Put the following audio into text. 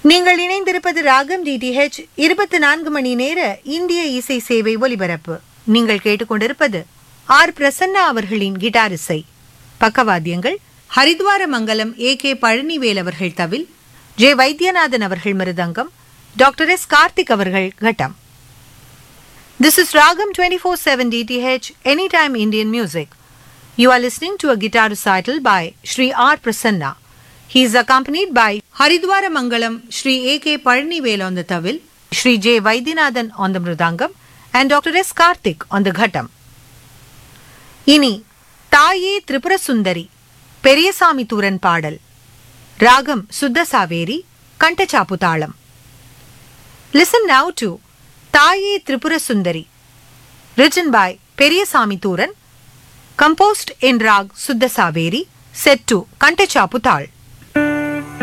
நீங்கள் இணைந்திருப்பது ராகம் டிடிஹெச் இருபத்தி நான்கு மணி நேர இந்திய இசை சேவை ஒலிபரப்பு நீங்கள் கேட்டுக்கொண்டிருப்பது ஆர் பிரசன்னா அவர்களின் கிட்டார் இசை பக்கவாத்தியங்கள் ஹரித்வார மங்கலம் ஏ கே பழனிவேல் அவர்கள் தவில் ஜே வைத்தியநாதன் அவர்கள் மிருதங்கம் டாக்டர் எஸ் கார்த்திக் அவர்கள் கட்டம் This is Ragam 24/7 DTH Anytime Indian Music. You are listening to a guitar recital by Sri R. Prasanna. He is accompanied by Haridwara Mangalam Sri A. K. Parnivel on the tawil, Sri J. Vaidyanathan on the mridangam, and Dr. S. Karthik on the ghatam. இனி தாயே திரிபுர சுந்தரி பெரியசாமி தூரன் பாடல் ராகம் சுத்த சாவேரி கண்டச்சாப்பு தாளம் listen now to தாயே Tripura Sundari written by Periyasamy Thooran composed in raga Shuddha Saveri set to கண்டச்சாப்பு தாள்